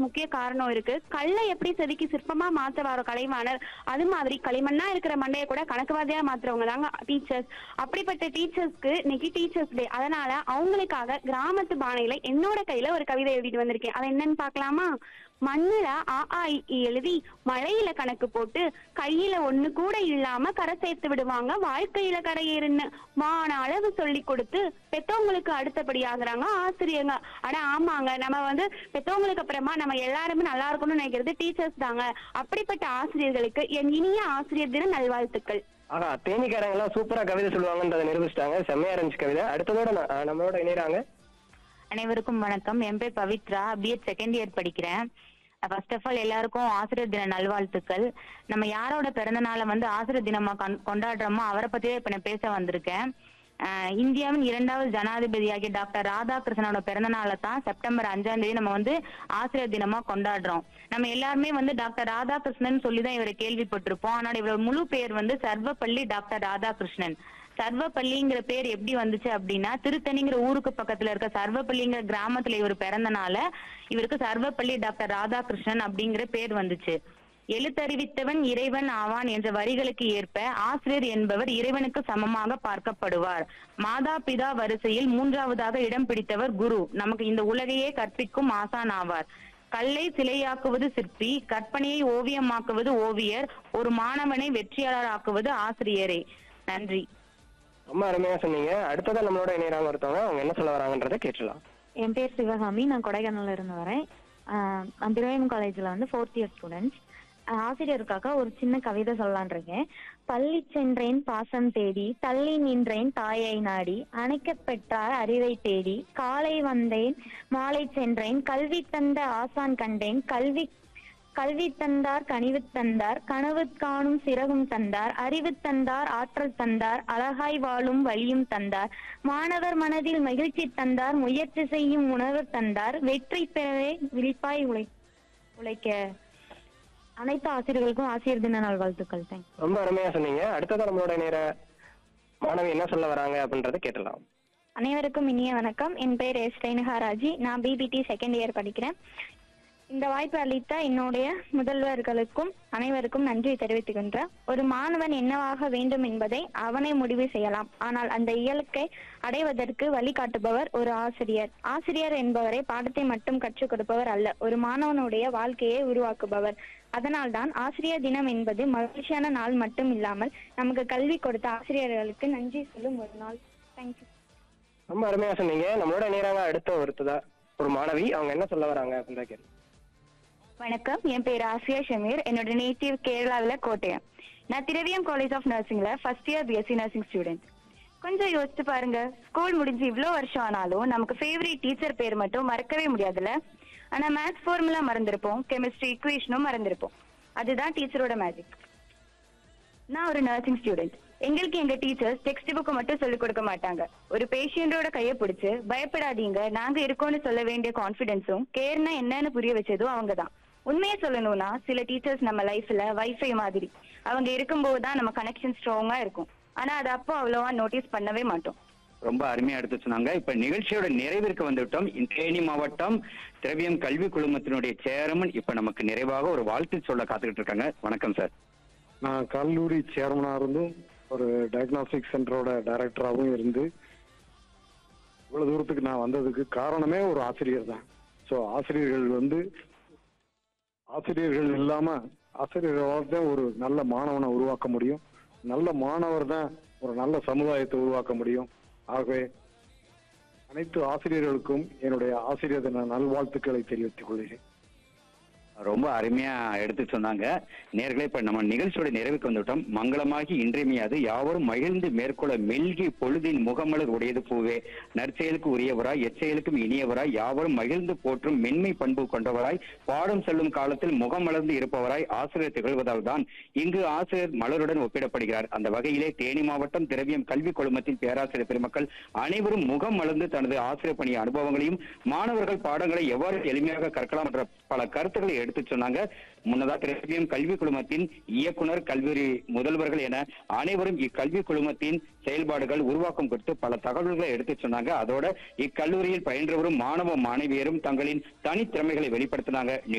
முக்கிய காரணம் இருக்கு கல்லை எப்படி செதுக்கி சிற்பமா மாத்துவாரோ கலைவாணர் அது மாதிரி களிமண்ணா இருக்கிற மண்டையை கூட கணக்குவாதியா மாத்துறவங்க தாங்க டீச்சர்ஸ் அப்படிப்பட்ட டீச்சர்ஸ்க்கு இன்னைக்கு டீச்சர்ஸ் டே அதனால அவங்களுக்காக கிராமத்து பாணையில என்னோட கையில ஒரு கவிதை எழுதிட்டு வந்திருக்கேன் அதை என்னன்னு பார்க்கலாமா மண்ணுல ஆ ஆ இ, ஈ எழுதி மழையில கணக்கு போட்டு கையில ஒண்ணு கூட இல்லாம கரை சேர்த்து விடுவாங்க வாழ்க்கையில கரையேறுன்னு மான அளவு சொல்லி கொடுத்து பெத்தவங்களுக்கு அடுத்தபடி ஆகுறாங்க ஆசிரியங்க அட ஆமாங்க நம்ம வந்து பெத்தவங்களுக்கு அப்புறமா நம்ம எல்லாருமே நல்லா இருக்கணும்னு நினைக்கிறது டீச்சர்ஸ் தாங்க அப்படிப்பட்ட ஆசிரியர்களுக்கு என் இனிய ஆசிரியர் தின நல்வாழ்த்துக்கள் ஆஹா தேனிக்காரங்க எல்லாம் சூப்பரா கவிதை சொல்லுவாங்கன்றதை நிரூபிச்சிட்டாங்க செம்மையா இருந்துச்சு கவிதை அடுத்ததோட நான், ஆஹ், நம்மளோட இணையறாங்க அனைவருக்கும் வணக்கம் என் பேர் பவித்ரா பிஎட் செகண்ட் இயர் படிக்கிறேன் ஃபர்ஸ்ட் ஆஃப் ஆல் எல்லாருக்கும் ஆசிரியர் தின நல்வாழ்த்துக்கள் நம்ம யாரோட பிறந்த நாளை வந்து ஆசிரியர் தினமா கொண்- கொண்டாடுறோமோ அவரை பத்தியே இப்ப நான் பேச வந்திருக்கேன் அஹ் இந்தியாவின் இரண்டாவது ஜனாதிபதியாகிய டாக்டர் ராதாகிருஷ்ணனோட பிறந்த நாளை தான் செப்டம்பர் அஞ்சாம் தேதி நம்ம வந்து ஆசிரியர் தினமா கொண்டாடுறோம் நம்ம எல்லாருமே வந்து டாக்டர் ராதாகிருஷ்ணன் சொல்லி தான் இவரை கேள்விப்பட்டிருப்போம் ஆனால் இவரோட முழு பேர் வந்து சர்வப்பள்ளி டாக்டர் ராதாகிருஷ்ணன் சர்வப்பள்ளிங்கிற பேர் எப்படி வந்துச்சு அப்படின்னா திருத்தணிங்கிற ஊருக்கு பக்கத்துல இருக்க சர்வப்பள்ளிங்கிற கிராமத்துல இவர் பிறந்தனால இவருக்கு சர்வப்பள்ளி டாக்டர் ராதாகிருஷ்ணன் அப்படிங்கிற பேர் வந்துச்சு எழுத்தறிவித்தவன் இறைவன் ஆவான் என்ற வரிகளுக்கு ஏற்ப ஆசிரியர் என்பவர் இறைவனுக்கு சமமாக பார்க்கப்படுவார் மாதா பிதா வரிசையில் மூன்றாவதாக இடம் பிடித்தவர் குரு நமக்கு இந்த உலகையே கற்பிக்கும் ஆசான் ஆவார் கல்லை சிலையாக்குவது சிற்பி கற்பனையை ஓவியமாக்குவது ஓவியர் ஒரு மாணவனை வெற்றியாளராக்குவது ஆசிரியரே நன்றி ரொம்ப அருமையா சொன்னீங்க அடுத்ததா நம்மளோட இணையறாங்க ஒருத்தவங்க அவங்க என்ன சொல்ல வராங்கன்றதை கேட்டலாம் என் பேர் சிவகாமி நான் கொடைக்கானல்ல இருந்து வரேன் ஆஹ் நான் திருவயம் காலேஜ்ல வந்து ஃபோர்த் இயர் ஸ்டூடெண்ட்ஸ் ஆசிரியருக்காக ஒரு சின்ன கவிதை சொல்லலான் இருக்கேன் பள்ளி சென்றேன் பாசம் தேடி தள்ளி நின்றேன் தாயை நாடி அணைக்கப் பெற்றார் அறிவை தேடி காலை வந்தேன் மாலை சென்றேன் கல்வி தந்த ஆசான் கண்டேன் கல்வி கல்வி தந்தார் கனிவு தந்தார் கனவு காணும் சிறகும் தந்தார் அறிவு தந்தார் ஆற்றல் தந்தார் அழகாய் வாழும் வழியும் தந்தார் மாணவர் மனதில் மகிழ்ச்சி தந்தார் முயற்சி செய்யும் உணர்வு தந்தார் வெற்றி பெறவே விழிப்பாய் உழை உழைக்க அனைத்து ஆசிரியர்களுக்கும் ஆசிரியர் தின நாள் வாழ்த்துக்கள் தேங்க்ஸ் ரொம்ப அருமையா சொன்னீங்க அடுத்ததா நம்மளோட இணையற மாணவி என்ன சொல்ல வராங்க அப்படின்றத கேட்டலாம் அனைவருக்கும் இனிய வணக்கம் என் பெயர் எஸ் ரேணுகாராஜி நான் பிபிடி செகண்ட் இயர் படிக்கிறேன் இந்த வாய்ப்பு அளித்த என்னுடைய முதல்வர்களுக்கும் அனைவருக்கும் நன்றி தெரிவித்துக்கின்றேன் ஒரு மாணவன் என்னவாக வேண்டும் என்பதை அவனே முடிவு செய்யலாம் ஆனால் அந்த இயலுக்கை அடைவதற்கு வழிகாட்டுபவர் ஒரு ஆசிரியர் ஆசிரியர் என்பவரை பாடத்தை மட்டும் கற்றுக் கொடுப்பவர் அல்ல ஒரு மாணவனுடைய வாழ்க்கையை உருவாக்குபவர் அதனால்தான் ஆசிரியர் தினம் என்பது மகிழ்ச்சியான நாள் மட்டும் இல்லாமல் நமக்கு கல்வி கொடுத்த ஆசிரியர்களுக்கு நன்றி சொல்லும் ஒரு நாள் தேங்க்யூ ரொம்ப அருமையா சொன்னீங்க நம்மளோட இணையறாங்க அடுத்த ஒருத்ததா ஒரு மாணவி அவங்க என்ன சொல்ல வராங்க அப்படின்றத கேட்டலாம் வணக்கம் என் பேர் ஆசியா ஷமீர் என்னோட நேட்டிவ் கேரளாவில் கோட்டயம் நான் திரவியம் காலேஜ் ஆஃப் நர்சிங்ல first year BSc nursing student கொஞ்சம் யோசிச்சு பாருங்க ஸ்கூல் முடிஞ்சு இவ்வளோ வருஷம் ஆனாலும் நமக்கு ஃபேவரட் டீச்சர் பேர் மட்டும் மறக்கவே முடியாதுல்ல ஆனா மேத்ஸ் ஃபார்முலா மறந்திருப்போம் கெமிஸ்ட்ரி இக்குவேஷனும் மறந்திருப்போம் அதுதான் டீச்சரோட மேஜிக் நான் ஒரு நர்சிங் ஸ்டூடெண்ட் எங்களுக்கு எங்க டீச்சர்ஸ் டெக்ஸ்ட் புக் மட்டும் சொல்லிக் கொடுக்க மாட்டாங்க ஒரு பேஷண்டோட கையை பிடிச்சு பயப்படாதீங்க நாங்க இருக்கோம்னு சொல்ல வேண்டிய கான்ஃபிடென்ஸும் கேர்னா என்னன்னு புரிய வச்சதும் அவங்க தான் உண்மையை சொல்லணும்னா சில டீச்சர்ஸ் நம்ம லைஃப்ல வைஃபை மாதிரி அவங்க இருக்கும்போது தான் நம்ம கனெக்ஷன் ஸ்ட்ராங்கா இருக்கும் ஆனா அது அப்போ அவ்வளவா நோட்டீஸ் பண்ணவே மாட்டோம் ரொம்ப அருமையா எடுத்து சொன்னாங்க இப்ப நிகழ்ச்சியோட நிறைவிற்கு வந்துவிட்டோம் இந்த தேனி மாவட்டம் திரவியம் கல்வி குழுமத்தினுடைய சேர்மன் இப்ப நமக்கு நிறைவாக ஒரு வாழ்த்து சொல்ல காத்துக்கிட்டு இருக்காங்க வணக்கம் சார் நான் கல்லூரி சேர்மனா இருந்தும் ஒரு டயக்னாஸ்டிக் சென்டரோட டைரக்டராகவும் இருந்து இவ்வளவு தூரத்துக்கு நான் வந்ததுக்கு காரணமே ஒரு ஆசிரியர் தான் ஸோ ஆசிரியர்கள் வந்து ஆசிரியர்கள் இல்லாம ஆசிரியர்களால் தான் ஒரு நல்ல மாணவனை உருவாக்க முடியும் நல்ல மாணவர் தான் ஒரு நல்ல சமுதாயத்தை உருவாக்க முடியும் ஆகவே அனைத்து ஆசிரியர்களுக்கும் என்னுடைய ஆசிரியர் தின நல்வாழ்த்துக்களை தெரிவித்துக் கொள்கிறேன் ரொம்ப அருமையா எடுத்து சொன்னாங்க நேர்களே இப்ப நம்ம நிகழ்ச்சியோட நிறைவுக்கு வந்துவிட்டோம் மங்களமாகி இன்றியமையாது யாவரும் மகிழ்ந்து மேற்கொள்ள மெல்கி பொழுதின் முகமலர் உடையது பூவே நற்செயலுக்கு உரியவராய் எச்செயலுக்கும் இனியவராய் யாவரும் மகிழ்ந்து போற்றும் மென்மை பண்பு கொண்டவராய் பாடம் செல்லும் காலத்தில் முகமலர்ந்து இருப்பவராய் ஆசிரியர் திகழ்வதால் தான் இங்கு ஆசிரியர் மலருடன் ஒப்பிடப்படுகிறார் அந்த வகையிலே தேனி மாவட்டம் திரவியம் கல்வி குழுமத்தின் பேராசிரியர் பெருமக்கள் அனைவரும் முகம் மலர்ந்து தனது ஆசிரியர் பணி அனுபவங்களையும் மாணவர்கள் பாடங்களை எவ்வாறு எளிமையாக கற்கலாம் என்ற பல கருத்துக்களை எடுத்துச் சொன்னாங்க முன்னதாக திரவியம் கல்வி குழுமத்தின் இயக்குனர் கல்வி முதல்வர்கள் என அனைவரும் இக்கல்வி குழுமத்தின் செயல்பாடுகள் உருவாக்கம் குறித்து பல தகவல்களை எடுத்துச் சொன்னாங்க அதோட இக்கல்லூரியில் பயின்று வரும் மாணவ மாணவியரும் தங்களின் தனித்திறமைகளை வெளிப்படுத்தினாங்க